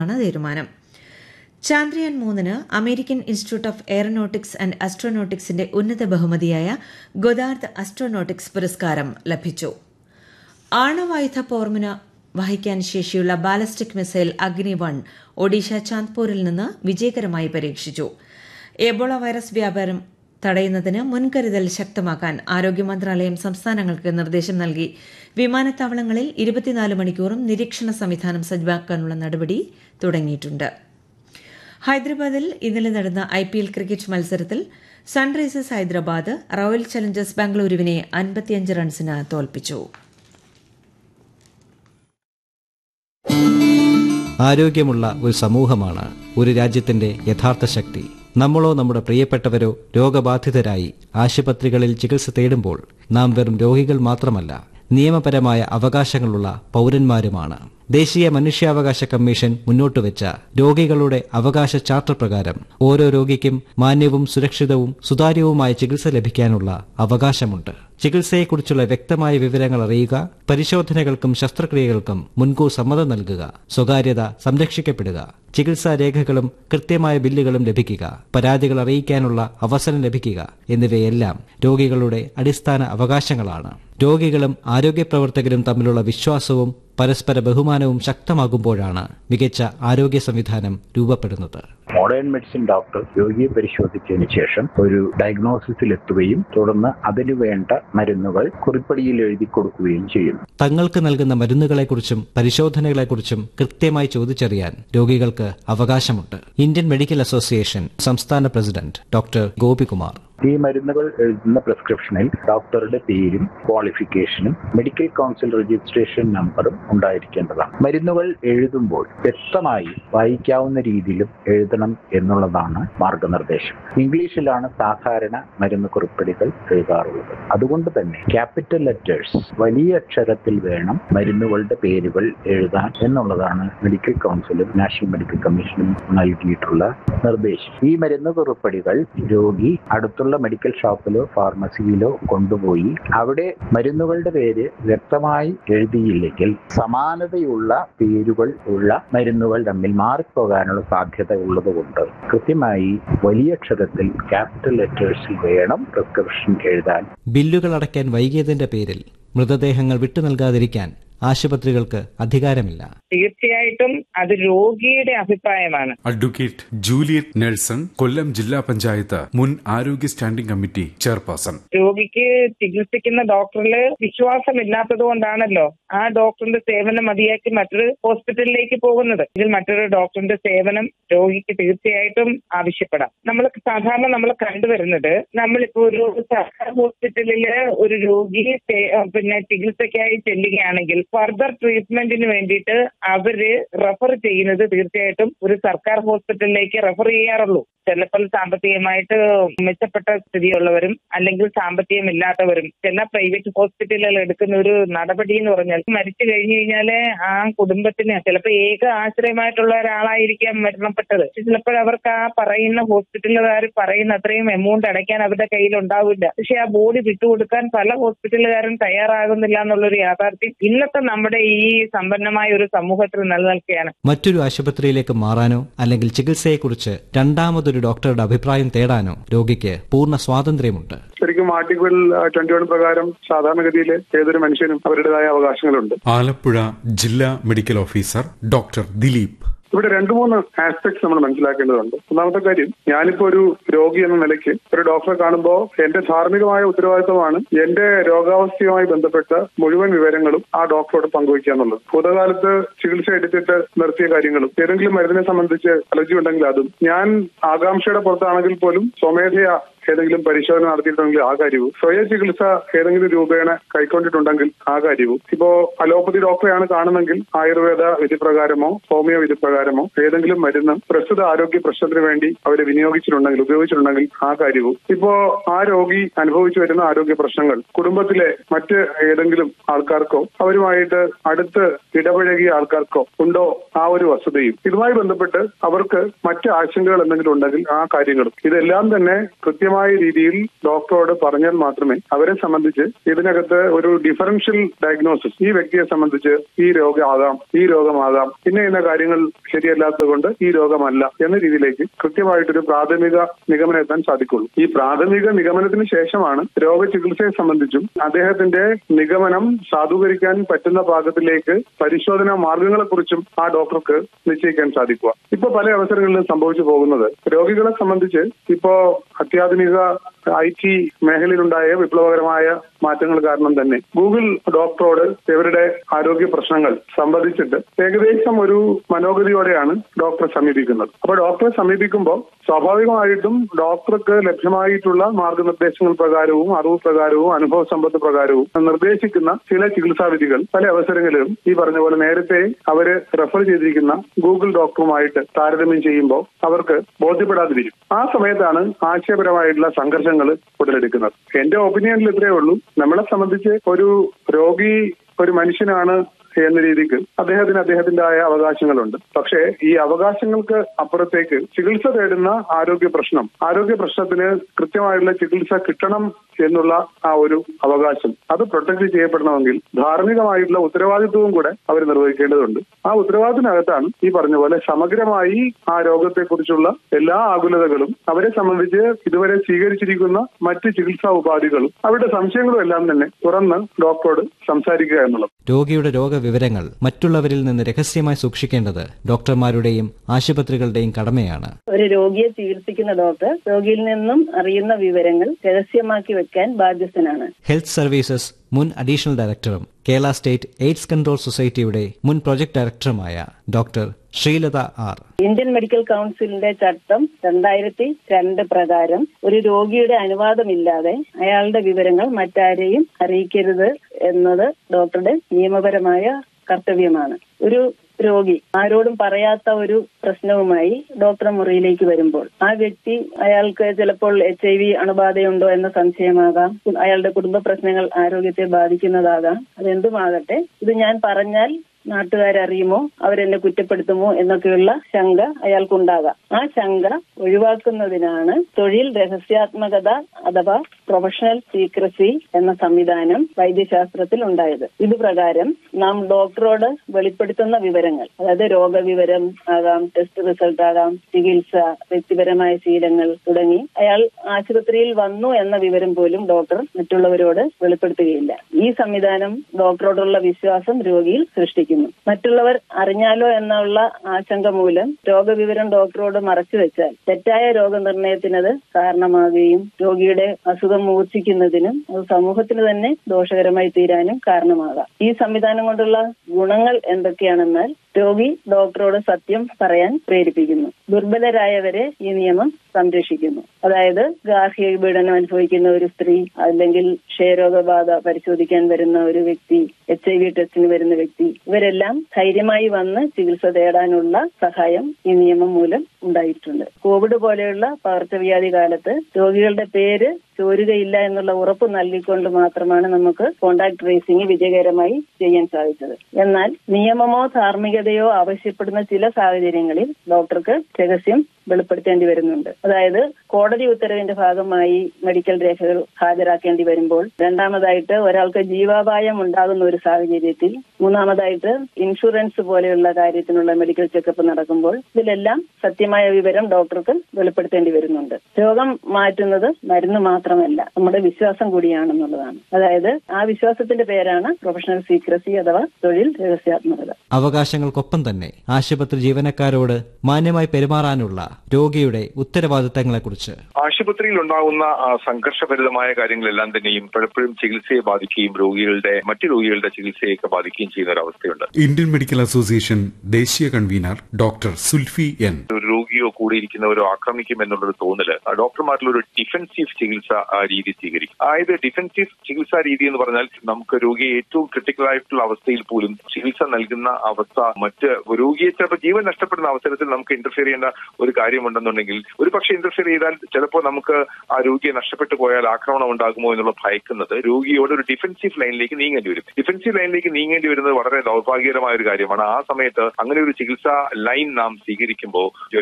ആണ് തീരുമാനം ചാന്ദ്രയാൻ മൂന്നിന് American institute of aeronautics and അസ്ട്രോനോട്ടിക്സിന്റെ ഉന്നത ബഹുമതിയായ ഗൊദാർദ് അസ്ട്രോനോട്ടിക്സ് പുരസ്കാരം ലഭിച്ചു ആണവായുധ പോർമുന വഹിക്കാൻ ശേഷിയുള്ള ballistic missile Agni one Odisha ചാന്ദ്പൂരിൽ നിന്ന് വിജയകരമായി പരീക്ഷിച്ചു എബോള വൈറസ് വ്യാപാരം തടയുന്നതിന് മുൻകരുതൽ ശക്തമാക്കാൻ ആരോഗ്യ മന്ത്രാലയം സംസ്ഥാനങ്ങൾക്ക് നിർദ്ദേശം നൽകി വിമാനത്താവളങ്ങളിൽ ഇരുപത്തിനാല് മണിക്കൂറും നിരീക്ഷണ സംവിധാനം സജ്ജമാക്കാനുള്ള നടപടി തുടങ്ങിയിട്ടുണ്ട് ഹൈദരാബാദിൽ ഇന്നലെ നടന്ന ഐ പി എൽ ക്രിക്കറ്റ് മത്സരത്തിൽ സൺറൈസേഴ്സ് ഹൈദരാബാദ് റോയൽ ചലഞ്ചേഴ്സ് ബാംഗ്ലൂരുവിനെ അൻപത്തിയഞ്ച് റൺസിന് തോൽപ്പിച്ചു ആരോഗ്യമുള്ള ഒരു സമൂഹമാണ് ഒരു രാജ്യത്തിന്റെ യഥാർത്ഥ ശക്തി നമ്മളോ നമ്മുടെ പ്രിയപ്പെട്ടവരോ രോഗബാധിതരായി ആശുപത്രികളിൽ ചികിത്സ തേടുമ്പോൾ നാം വെറും രോഗികൾ മാത്രമല്ല നിയമപരമായ അവകാശങ്ങളുള്ള പൗരന്മാരുമാണ് ദേശീയ മനുഷ്യാവകാശ കമ്മീഷൻ മുന്നോട്ടുവച്ച രോഗികളുടെ അവകാശ ചാർട്ടർ പ്രകാരം ഓരോ രോഗിക്കും മാന്യവും സുരക്ഷിതവും സുതാര്യവുമായ ചികിത്സ ലഭിക്കാനുള്ള അവകാശമുണ്ട് ചികിത്സയെക്കുറിച്ചുള്ള വ്യക്തമായ വിവരങ്ങൾ അറിയുക പരിശോധനകൾക്കും ശസ്ത്രക്രിയകൾക്കും മുൻകൂർ സമ്മതം നൽകുക സ്വകാര്യത സംരക്ഷിക്കപ്പെടുക ചികിത്സാ രേഖകളും കൃത്യമായ ബില്ലുകളും ലഭിക്കുക പരാതികൾ അറിയിക്കാനുള്ള അവസരം ലഭിക്കുക എന്നിവയെല്ലാം രോഗികളുടെ അടിസ്ഥാന അവകാശങ്ങളാണ് രോഗികളും ആരോഗ്യ പ്രവർത്തകരും തമ്മിലുള്ള വിശ്വാസവും പരസ്പര ബഹുമാനവും ശക്തമാകുമ്പോഴാണ് മികച്ച ആരോഗ്യ സംവിധാനം രൂപപ്പെടുന്നത് മോഡേൺ മെഡിസിൻ ഡോക്ടർ രോഗിയെ പരിശോധിച്ചതിന് ശേഷം ഒരു ഡയഗ്നോസിസിൽ എത്തുകയും തുടർന്ന് അതിനു വേണ്ട മരുന്നുകൾ കുറിപ്പടിയിൽ എഴുതി കൊടുക്കുകയും ചെയ്യുന്നു തങ്ങൾക്ക് നൽകുന്ന മരുന്നുകളെക്കുറിച്ചും പരിശോധനകളെക്കുറിച്ചും കൃത്യമായി ചോദിച്ചറിയാൻ രോഗികൾക്ക് അവകാശമുണ്ട് ഇന്ത്യൻ മെഡിക്കൽ അസോസിയേഷൻ സംസ്ഥാന പ്രസിഡന്റ് ഡോക്ടർ ഗോപികുമാർ ഈ മരുന്നുകൾ എഴുതുന്ന പ്രിസ്ക്രിപ്ഷനിൽ ഡോക്ടറുടെ പേരും ക്വാളിഫിക്കേഷനും മെഡിക്കൽ കൗൺസിൽ രജിസ്ട്രേഷൻ നമ്പറും ഉണ്ടായിരിക്കേണ്ടതാണ് മരുന്നുകൾ എഴുതുമ്പോൾ വ്യക്തമായി വായിക്കാവുന്ന രീതിയിലും എഴുതണം എന്നുള്ളതാണ് മാർഗനിർദ്ദേശം ഇംഗ്ലീഷിലാണ് സാധാരണ മരുന്ന് കുറിപ്പടികൾ എഴുതാറുള്ളത് അതുകൊണ്ട് തന്നെ ക്യാപിറ്റൽ ലെറ്റേഴ്സ് വലിയ അക്ഷരത്തിൽ വേണം മരുന്നുകളുടെ പേരുകൾ എഴുതാൻ എന്നുള്ളതാണ് മെഡിക്കൽ കൗൺസിലും നാഷണൽ മെഡിക്കൽ കമ്മീഷനും നൽകിയിട്ടുള്ള നിർദ്ദേശം ഈ മരുന്ന് കുറിപ്പടികൾ രോഗി അടുത്തുള്ള മെഡിക്കൽ ഷോപ്പിലോ ഫാർമസിയിലോ കൊണ്ടുപോയി അവിടെ മരുന്നുകളുടെ പേര് വ്യക്തമായി എഴുതിയില്ലെങ്കിൽ സമാനതയുള്ള പേരുകൾ ഉള്ള മരുന്നുകൾ തമ്മിൽ മാറിപ്പോകാനുള്ള സാധ്യത ഉള്ളതുകൊണ്ട് കൃത്യമായി വലിയ അക്ഷരത്തിൽ ക്യാപിറ്റൽ ലെറ്റേഴ്സിൽ വേണം പ്രിസ്ക്രിപ്ഷൻ എഴുതാൻ ബില്ലുകൾ അടയ്ക്കാൻ വൈകിയതിന്റെ പേരിൽ മൃതദേഹങ്ങൾ വിട്ടു നൽകാതിരിക്കാൻ ആശുപത്രികൾക്ക് അധികാരമില്ല തീർച്ചയായിട്ടും അത് രോഗിയുടെ അഭിപ്രായമാണ് അഡ്വക്കേറ്റ് ജൂലിയറ്റ് നെൽസൺ കൊല്ലം ജില്ലാ പഞ്ചായത്ത് മുൻ ആരോഗ്യ സ്റ്റാൻഡിംഗ് കമ്മിറ്റി ചെയർപേഴ്സൺ രോഗിക്ക് ചികിത്സിക്കുന്ന ഡോക്ടറിൽ വിശ്വാസമില്ലാത്തത് കൊണ്ടാണല്ലോ ആ ഡോക്ടറിന്റെ സേവനം മതിയാക്കി മറ്റൊരു ഹോസ്പിറ്റലിലേക്ക് പോകുന്നത് ഇതിൽ മറ്റൊരു ഡോക്ടറിന്റെ സേവനം രോഗിക്ക് തീർച്ചയായിട്ടും ആവശ്യപ്പെടാം നമ്മൾ സാധാരണ നമ്മൾ കണ്ടുവരുന്നത് നമ്മളിപ്പോ ഒരു സർക്കാർ ഹോസ്പിറ്റലില് ഒരു രോഗി സേ- പിന്നെ ചികിത്സയ്ക്കായി ചെല്ലുകയാണെങ്കിൽ ഫർദർ ട്രീറ്റ്മെന്റിന് വേണ്ടിയിട്ട് അവര് റെഫർ ചെയ്യുന്നത് തീർച്ചയായിട്ടും ഒരു സർക്കാർ ഹോസ്പിറ്റലിലേക്ക് റെഫർ ചെയ്യാറുള്ളൂ ചിലപ്പോൾ സാമ്പത്തികമായിട്ട് മെച്ചപ്പെട്ട സ്ഥിതിയുള്ളവരും അല്ലെങ്കിൽ സാമ്പത്തികമില്ലാത്തവരും ചില പ്രൈവറ്റ് ഹോസ്പിറ്റലുകൾ എടുക്കുന്ന ഒരു നടപടി എന്ന് പറഞ്ഞാൽ മരിച്ചു കഴിഞ്ഞു കഴിഞ്ഞാല് ആ കുടുംബത്തിന് ചിലപ്പോൾ ഏക ആശ്രയമായിട്ടുള്ള ഒരാളായിരിക്കാം മരണപ്പെട്ടത് ചിലപ്പോൾ അവർക്ക് ആ പറയുന്ന ഹോസ്പിറ്റലുകാർ പറയുന്ന അത്രയും എമൗണ്ട് അടയ്ക്കാൻ അവരുടെ കയ്യിൽ ഉണ്ടാവില്ല പക്ഷെ ആ ബോഡി വിട്ടുകൊടുക്കാൻ പല ഹോസ്പിറ്റലുകാരും തയ്യാറാകുന്നില്ല എന്നുള്ളൊരു യാഥാർത്ഥ്യം ഇന്നത്തെ നമ്മുടെ ഈ സമ്പന്നമായ ഒരു സമൂഹത്തിൽ നിലനിൽക്കുകയാണ് മറ്റൊരു ആശുപത്രിയിലേക്ക് മാറാനോ അല്ലെങ്കിൽ ചികിത്സയെക്കുറിച്ച് രണ്ടാമതൊരു ഡോക്ടറുടെ അഭിപ്രായം തേടാനോ രോഗിക്ക് പൂർണ്ണ സ്വാതന്ത്ര്യമുണ്ട് ശരിക്കും ആർട്ടിക്കിൾ ട്വന്റി വൺ പ്രകാരം സാധാരണഗതിയിൽ ഏതൊരു മനുഷ്യനും അവരുടേതായ അവകാശങ്ങളുണ്ട് ആലപ്പുഴ ജില്ലാ മെഡിക്കൽ ഓഫീസർ ഡോക്ടർ ദിലീപ് ഇവിടെ രണ്ടു മൂന്ന് ആസ്പെക്ട്സ് നമ്മൾ മനസ്സിലാക്കേണ്ടതുണ്ട് ഒന്നാമത്തെ കാര്യം ഞാനിപ്പോ ഒരു രോഗി എന്ന നിലയ്ക്ക് ഒരു ഡോക്ടറെ കാണുമ്പോൾ എന്റെ ധാർമ്മികമായ ഉത്തരവാദിത്തമാണ് എന്റെ രോഗാവസ്ഥയുമായി ബന്ധപ്പെട്ട മുഴുവൻ വിവരങ്ങളും ആ ഡോക്ടറോട് പങ്കുവയ്ക്കുക എന്നുള്ളത് ഭൂതകാലത്ത് ചികിത്സ എടുത്തിട്ട് നിർത്തിയ കാര്യങ്ങളും ഏതെങ്കിലും മരുന്നിനെ സംബന്ധിച്ച് അലർജി ഉണ്ടെങ്കിൽ അതും ഞാൻ ആകാംക്ഷയുടെ പുറത്താണെങ്കിൽ പോലും സ്വമേധയാ ഏതെങ്കിലും പരിശോധന നടത്തിയിട്ടുണ്ടെങ്കിൽ ആ കാര്യവും സ്വയ ചികിത്സ ഏതെങ്കിലും രൂപേണ കൈക്കൊണ്ടിട്ടുണ്ടെങ്കിൽ ആ കാര്യവും ഇപ്പോ അലോപ്പതി ഡോക്ടറെയാണ് കാണുന്നെങ്കിൽ ആയുർവേദ വിധിപ്രകാരമോ ഹോമിയോ വിധിപ്രകാരമോ ഏതെങ്കിലും മരുന്ന് പ്രസ്തുത ആരോഗ്യ പ്രശ്നത്തിന് വേണ്ടി അവരെ വിനിയോഗിച്ചിട്ടുണ്ടെങ്കിൽ ഉപയോഗിച്ചിട്ടുണ്ടെങ്കിൽ ആ കാര്യവും ഇപ്പോ ആ രോഗി അനുഭവിച്ചു വരുന്ന ആരോഗ്യ പ്രശ്നങ്ങൾ കുടുംബത്തിലെ മറ്റ് ഏതെങ്കിലും ആൾക്കാർക്കോ അവരുമായിട്ട് അടുത്ത് ഇടപഴകിയ ആൾക്കാർക്കോ ഉണ്ടോ ആ ഒരു വസ്തുതയും ഇതുമായി ബന്ധപ്പെട്ട് അവർക്ക് മറ്റ് ആശങ്കകൾ എന്തെങ്കിലും ഉണ്ടെങ്കിൽ ആ കാര്യങ്ങളും ഇതെല്ലാം തന്നെ കൃത്യമായി കൃത്യമായ രീതിയിൽ ഡോക്ടറോട് പറഞ്ഞാൽ മാത്രമേ അവരെ സംബന്ധിച്ച് ഇതിനകത്ത് ഒരു ഡിഫറൻഷ്യൽ ഡയഗ്നോസിസ് ഈ വ്യക്തിയെ സംബന്ധിച്ച് ഈ രോഗമാകാം ഈ രോഗമാകാം പിന്നെ ഇന്ന കാര്യങ്ങൾ ശരിയല്ലാത്തത് കൊണ്ട് ഈ രോഗമല്ല എന്ന രീതിയിലേക്ക് കൃത്യമായിട്ടൊരു പ്രാഥമിക നിഗമനം എത്താൻ സാധിക്കുള്ളൂ ഈ പ്രാഥമിക നിഗമനത്തിന് ശേഷമാണ് രോഗചികിത്സയെ സംബന്ധിച്ചും അദ്ദേഹത്തിന്റെ നിഗമനം സാധൂകരിക്കാൻ പറ്റുന്ന പാകത്തിലേക്ക് പരിശോധനാ മാർഗങ്ങളെക്കുറിച്ചും ആ ഡോക്ടർക്ക് നിശ്ചയിക്കാൻ സാധിക്കുക ഇപ്പൊ പല അവസരങ്ങളിലും സംഭവിച്ചു പോകുന്നത് രോഗികളെ സംബന്ധിച്ച് ഇപ്പോ അത്യാധുനിക ഐ ടി മേഖലയിലുണ്ടായ വിപ്ലവകരമായ മാറ്റങ്ങൾ കാരണം തന്നെ ഗൂഗിൾ ഡോക്ടറോട് ഇവരുടെ ആരോഗ്യ പ്രശ്നങ്ങൾ സംബന്ധിച്ചിട്ട് ഏകദേശം ഒരു മനോഗതിയോടെയാണ് ഡോക്ടറെ സമീപിക്കുന്നത് അപ്പൊ ഡോക്ടറെ സമീപിക്കുമ്പോൾ സ്വാഭാവികമായിട്ടും ഡോക്ടർക്ക് ലഭ്യമായിട്ടുള്ള മാർഗനിർദ്ദേശങ്ങൾ പ്രകാരവും അറിവ് പ്രകാരവും അനുഭവ സമ്പത്ത് പ്രകാരവും നിർദ്ദേശിക്കുന്ന ചില ചികിത്സാ വിധികൾ പല അവസരങ്ങളിലും ഈ പറഞ്ഞ പോലെ നേരത്തെ അവര് റെഫർ ചെയ്തിരിക്കുന്ന ഗൂഗിൾ ഡോക്ടറുമായിട്ട് താരതമ്യം ചെയ്യുമ്പോൾ അവർക്ക് ബോധ്യപ്പെടാതെ വരും ആ സമയത്താണ് ആശയപരമായിട്ടുള്ള സംഘർഷങ്ങൾ ഉടലെടുക്കുന്നത് എന്റെ ഒപ്പീനിയനിൽ ഇത്രയേ ഉള്ളൂ നമ്മളെ സംബന്ധിച്ച് ഒരു രോഗി ഒരു മനുഷ്യനാണ് എന്ന രീതിക്ക് അദ്ദേഹത്തിന് അദ്ദേഹത്തിന്റെതായ അവകാശങ്ങളുണ്ട് പക്ഷേ ഈ അവകാശങ്ങൾക്ക് അപ്പുറത്തേക്ക് ചികിത്സ തേടുന്ന ആരോഗ്യ പ്രശ്നം ആരോഗ്യ പ്രശ്നത്തിന് കൃത്യമായിട്ടുള്ള ചികിത്സ കിട്ടണം എന്നുള്ള ആ ഒരു അവകാശം അത് പ്രൊട്ടക്ട് ചെയ്യപ്പെടണമെങ്കിൽ ധാർമ്മികമായിട്ടുള്ള ഉത്തരവാദിത്വവും കൂടെ അവർ നിർവഹിക്കേണ്ടതുണ്ട് ആ ഉത്തരവാദിത്തത്തിനകത്താണ് ഈ പറഞ്ഞ പോലെ സമഗ്രമായി ആ രോഗത്തെക്കുറിച്ചുള്ള എല്ലാ ആകുലതകളും അവരെ സംബന്ധിച്ച് ഇതുവരെ സ്വീകരിച്ചിരിക്കുന്ന മറ്റ് ചികിത്സാ ഉപാധികളും അവരുടെ സംശയങ്ങളും എല്ലാം തന്നെ തുറന്ന് ഡോക്ടറോട് സംസാരിക്കുക എന്നുള്ളത് രോഗിയുടെ രോഗവിവരങ്ങൾ മറ്റുള്ളവരിൽ നിന്ന് രഹസ്യമായി സൂക്ഷിക്കേണ്ടത് ഡോക്ടർമാരുടെയും ആശുപത്രികളുടെയും കടമയാണ് ഒരു രോഗിയെ ചികിത്സിക്കുന്ന ഡോക്ടർ രോഗിയിൽ നിന്നും അറിയുന്ന വിവരങ്ങൾ രഹസ്യമാക്കി വെക്കാൻ ബാധ്യസ്ഥനാണ് ഹെൽത്ത് സർവീസസ് മുൻ അഡീഷണൽ ഡയറക്ടറും കേരള സ്റ്റേറ്റ് എയ്ഡ്സ് കൺട്രോൾ സൊസൈറ്റിയുടെ മുൻ പ്രൊജക്ട് ഡയറക്ടറുമായ doctor Sreelatha R Indian medical കൗൺസിലിന്റെ ചട്ടം രണ്ടായിരത്തി രണ്ട് പ്രകാരം ഒരു രോഗിയുടെ അനുവാദമില്ലാതെ അയാളുടെ വിവരങ്ങൾ മറ്റാരെയും അറിയിക്കരുത് എന്നത് ഡോക്ടറുടെ നിയമപരമായ കർത്തവ്യമാണ് ഒരു രോഗി ആരോടും പറയാത്ത ഒരു പ്രശ്നവുമായി ഡോക്ടർ മുറിയിലേക്ക് വരുമ്പോൾ ആ വ്യക്തി അയാൾക്ക് ചിലപ്പോൾ എച്ച് ഐ വി അണുബാധയുണ്ടോ എന്ന സംശയമാകാം അയാളുടെ കുടുംബ പ്രശ്നങ്ങൾ ആരോഗ്യത്തെ ബാധിക്കുന്നതാകാം അതെന്തുമാകട്ടെ ഇത് ഞാൻ പറഞ്ഞാൽ നാട്ടുകാരറിയുമോ അവരെന്നെ കുറ്റപ്പെടുത്തുമോ എന്നൊക്കെയുള്ള ശങ്ക അയാൾക്കുണ്ടാകാം ആ ശങ്ക ഒഴിവാക്കുന്നതിനാണ് തൊഴിൽ രഹസ്യാത്മകത അഥവാ പ്രൊഫഷണൽ സീക്രസി എന്ന സംവിധാനം വൈദ്യശാസ്ത്രത്തിൽ ഉണ്ടായത് ഇത് പ്രകാരം നാം ഡോക്ടറോട് വെളിപ്പെടുത്തുന്ന വിവരങ്ങൾ അതായത് രോഗവിവരം ആകാം ടെസ്റ്റ് റിസൾട്ട് ആകാം ചികിത്സ വ്യക്തിപരമായ ശീലങ്ങൾ തുടങ്ങി അയാൾ ആശുപത്രിയിൽ വന്നു എന്ന വിവരം പോലും ഡോക്ടർ മറ്റുള്ളവരോട് വെളിപ്പെടുത്തുകയില്ല ഈ സംവിധാനം ഡോക്ടറോടുള്ള വിശ്വാസം രോഗിയിൽ സൃഷ്ടിക്കുന്നു മറ്റുള്ളവർ അറിഞ്ഞാലോ എന്നുള്ള ആശങ്ക മൂലം രോഗവിവരം ഡോക്ടറോട് മറച്ചു വെച്ചാൽ തെറ്റായ രോഗനിർണയത്തിനത് കാരണമാകുകയും രോഗിയുടെ അസുഖം മൂർച്ഛിക്കുന്നതിനും അത് സമൂഹത്തിന് തന്നെ ദോഷകരമായി തീരാനും കാരണമാകാം ഈ സംവിധാനം കൊണ്ടുള്ള ഗുണങ്ങൾ എന്തൊക്കെയാണെന്നാൽ രോഗി ഡോക്ടറോട് സത്യം പറയാൻ പ്രേരിപ്പിക്കുന്നു ദുർബലരായവരെ ഈ നിയമം സംരക്ഷിക്കുന്നു അതായത് ഗാർഹിക പീഡനം അനുഭവിക്കുന്ന ഒരു സ്ത്രീ അല്ലെങ്കിൽ ക്ഷയരോഗബാധ പരിശോധിക്കാൻ വരുന്ന ഒരു വ്യക്തി എച്ച് ഐ വി ടെസ്റ്റിന് വരുന്ന വ്യക്തി ഇവരെല്ലാം ധൈര്യമായി വന്ന് ചികിത്സ തേടാനുള്ള സഹായം ഈ നിയമം മൂലം ഉണ്ടായിട്ടുണ്ട് കോവിഡ് പോലെയുള്ള പകർച്ചവ്യാധി കാലത്ത് രോഗികളുടെ പേര് ചോരുകയില്ല എന്നുള്ള ഉറപ്പ് നൽകിക്കൊണ്ട് മാത്രമാണ് നമുക്ക് കോണ്ടാക്ട് ട്രേസിംഗ് വിജയകരമായി ചെയ്യാൻ സാധിച്ചത് എന്നാൽ നിയമമോ ധാർമ്മികതയോ ആവശ്യപ്പെടുന്ന ചില സാഹചര്യങ്ങളിൽ ഡോക്ടർക്ക് രഹസ്യം വെളിപ്പെടുത്തേണ്ടി വരുന്നുണ്ട് അതായത് കോടതി ഉത്തരവിന്റെ ഭാഗമായി മെഡിക്കൽ രേഖകൾ ഹാജരാക്കേണ്ടി വരുമ്പോൾ രണ്ടാമതായിട്ട് ഒരാൾക്ക് ജീവാപായം ഉണ്ടാകുന്ന ഒരു സാഹചര്യത്തിൽ മൂന്നാമതായിട്ട് ഇൻഷുറൻസ് പോലെയുള്ള കാര്യത്തിനുള്ള മെഡിക്കൽ ചെക്കപ്പ് നടക്കുമ്പോൾ ഇതിലെല്ലാം സത്യമായ വിവരം ഡോക്ടർക്ക് വെളിപ്പെടുത്തേണ്ടി വരുന്നുണ്ട് രോഗം മാറ്റുന്നത് മരുന്ന് മാത്രമല്ല നമ്മുടെ വിശ്വാസം കൂടിയാണെന്നുള്ളതാണ് അതായത് ആ വിശ്വാസത്തിന്റെ പേരാണ് പ്രൊഫഷണൽ സീക്രസി അഥവാ തൊഴിൽ രഹസ്യാത്മകത അവകാശങ്ങൾക്കൊപ്പം തന്നെ ആശുപത്രി ജീവനക്കാരോട് മാന്യമായി പെരുമാറാനുള്ള രോഗിയുടെ ഉത്തരവാദിത്തങ്ങളെക്കുറിച്ച് ആശുപത്രിയിൽ ഉണ്ടാകുന്ന ആ, സംഘർഷഭരിതമായ കാര്യങ്ങളെല്ലാം തന്നെയും പലപ്പോഴും ചികിത്സയെ ബാധിക്കുകയും രോഗികളുടെ മറ്റു രോഗികളുടെ ചികിത്സയൊക്കെ ബാധിക്കുകയും ചെയ്യുന്ന ഒരു അവസ്ഥയുണ്ട് ഇന്ത്യൻ മെഡിക്കൽ അസോസിയേഷൻ ദേശീയ കൺവീനർ ഡോക്ടർ സുൽഫി എൻ ഒരു രോഗിയോ കൂടെ ഇരിക്കുന്നവരോ ആക്രമിക്കും എന്നുള്ളൊരു തോന്നല് ആ, ഡോക്ടർമാരിൽ ഒരു ഡിഫൻസീവ് ചികിത്സ ആ, രീതി സ്വീകരിക്കും അതായത് ഡിഫൻസീവ് ചികിത്സാ രീതി എന്ന് പറഞ്ഞാൽ നമുക്ക് രോഗിയെ ഏറ്റവും ക്രിട്ടിക്കൽ ആയിട്ടുള്ള അവസ്ഥയിൽ പോലും ചികിത്സ നൽകുന്ന അവസ്ഥ മറ്റ് രോഗിയെ ചിലപ്പോൾ ജീവൻ നഷ്ടപ്പെടുന്ന അവസരത്തിൽ നമുക്ക് ഇന്റർഫിയർ ചെയ്യേണ്ട ഒരു കാര്യമുണ്ടെന്നുണ്ടെങ്കിൽ ഒരു പക്ഷേ ഇന്റർഫിയർ ചെയ്താൽ ചിലപ്പോൾ നമുക്ക് ആ രോഗിയെ നഷ്ടപ്പെട്ടു പോയാൽ ആക്രമണം ഉണ്ടാകുമോ എന്നുള്ള ഭയക്കുന്നത് രോഗിയോട് ഒരു ഡിഫൻസീവ് ലൈനിലേക്ക് നീങ്ങേണ്ടി വരും ഡിഫൻസീവ് ലൈനിലേക്ക് നീങ്ങേണ്ടി വരുന്നത് വളരെ ദൗർഭാഗ്യകരമായ ഒരു കാര്യമാണ് ആ സമയത്ത് അങ്ങനെ ഒരു ചികിത്സാ ലൈൻ നാം സ്വീകരിക്കുമ്പോൾ രോഗിയുടെ ജീവൻ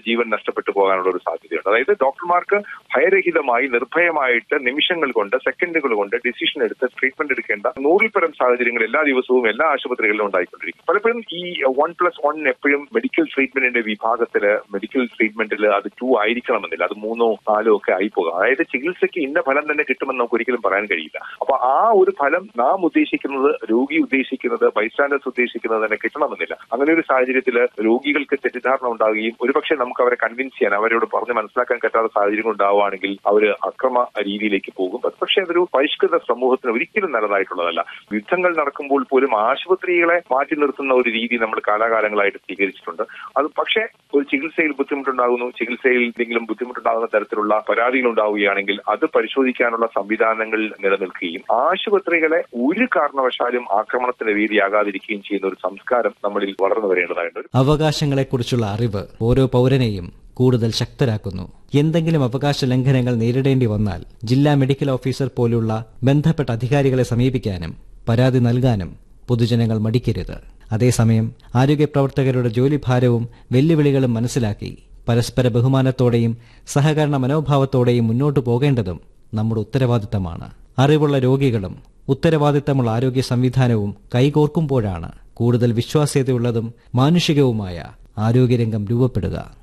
ജീവൻ നഷ്ടപ്പെട്ടു പോകാനുള്ള ഒരു സാധ്യതയുണ്ട് അതായത് ഡോക്ടർമാർക്ക് ഭയരഹിതമായി നിർഭയമായിട്ട് നിമിഷങ്ങൾ കൊണ്ട് സെക്കൻഡുകൾ കൊണ്ട് ഡിസിഷൻ എടുത്ത് ട്രീറ്റ്മെന്റ് എടുക്കേണ്ട നൂറിൽ പരം സാഹചര്യങ്ങൾ എല്ലാ ദിവസവും എല്ലാ ആശുപത്രികളിലും ഉണ്ടായിക്കൊണ്ടിരിക്കും പലപ്പോഴും ഈ വൺ പ്ലസ് വൺ എപ്പോഴും മെഡിക്കൽ ട്രീറ്റ്മെന്റിന്റെ വിഭാഗത്തില് മെഡിക്കൽ ട്രീറ്റ്മെന്റിൽ അത് ടു ആയിരിക്കണമെന്നില്ല അത് മൂന്നോ നാലോ ഒക്കെ ആയി പോകാം അതായത് ചികിത്സയ്ക്ക് ഇന്ന ഫലം തന്നെ കിട്ടുമെന്ന് നമുക്ക് ഒരിക്കലും പറയാൻ കഴിയില്ല അപ്പൊ ആ ഒരു ഫലം നാം ഉദ്ദേശിക്കുന്നത് രോഗി ഉദ്ദേശിക്കുന്നത് ബൈസ്റ്റാൻഡേഴ്സ് ഉദ്ദേശിക്കുന്നത് തന്നെ കിട്ടണമെന്നില്ല അങ്ങനെ ഒരു സാഹചര്യത്തിൽ രോഗികൾക്ക് തെറ്റിദ്ധാരണ ഉണ്ടാവുകയും ഒരുപക്ഷെ നമുക്ക് അവരെ കൺവിൻസ് ചെയ്യാൻ അവരോട് പറഞ്ഞ് മനസ്സിലാക്കാൻ പറ്റാത്ത സാഹചര്യങ്ങൾ ഉണ്ടാവുകയാണെങ്കിൽ അവർ അക്രമ രീതിയിലേക്ക് പോകും പക്ഷേ അതൊരു പരിഷ്കൃത സമൂഹത്തിന് ഒരിക്കലും നല്ലതായിട്ടുള്ളതല്ല യുദ്ധങ്ങൾ നടക്കുമ്പോൾ പോലും ആശുപത്രികളെ മാറ്റി നിർത്തുന്ന ഒരു രീതി നമ്മൾ കാലാകാലങ്ങളായിട്ട് സ്വീകരിച്ചിട്ടുണ്ട് അത് പക്ഷേ ഒരു ചികിത്സയിൽ ബുദ്ധിമുട്ടുണ്ടാകുന്നു ചികിത്സയിൽ എന്തെങ്കിലും ബുദ്ധിമുട്ടുണ്ടാകുന്ന തരത്തിലുള്ള പരാതികൾ ഉണ്ടാവുകയാണെങ്കിൽ അത് പരിശോധിക്കാനുള്ള സംവിധാനങ്ങൾ നിലനിൽക്കുകയും ആശുപത്രികളെ ഒരു കാരണവശാലും ആക്രമണത്തിന് വേദിയാകാതിരിക്കുകയും ചെയ്യുന്ന ഒരു സംസ്കാരം നമ്മളിൽ വളർന്നു വരേണ്ടതായിട്ടുണ്ട് അവകാശങ്ങളെക്കുറിച്ചുള്ള അറിവ് ഓരോ പൗരനെയും കൂടുതൽ ശക്തരാക്കുന്നു എന്തെങ്കിലും അവകാശ ലംഘനങ്ങൾ നേരിടേണ്ടി വന്നാൽ ജില്ലാ മെഡിക്കൽ ഓഫീസർ പോലുള്ള ബന്ധപ്പെട്ട അധികാരികളെ സമീപിക്കാനും പരാതി നൽകാനും പൊതുജനങ്ങൾ മടിക്കരുത് അതേസമയം ആരോഗ്യ പ്രവർത്തകരുടെ ജോലിഭാരവും വെല്ലുവിളികളും മനസ്സിലാക്കി പരസ്പര ബഹുമാനത്തോടെയും സഹകരണ മനോഭാവത്തോടെയും മുന്നോട്ടു പോകേണ്ടതും നമ്മുടെ ഉത്തരവാദിത്തമാണ് അറിവുള്ള രോഗികളും ഉത്തരവാദിത്തമുള്ള ആരോഗ്യ സംവിധാനവും കൈകോർക്കുമ്പോഴാണ് കൂടുതൽ വിശ്വാസ്യതയുള്ളതും മാനുഷികവുമായ ആരോഗ്യരംഗം രൂപപ്പെടുക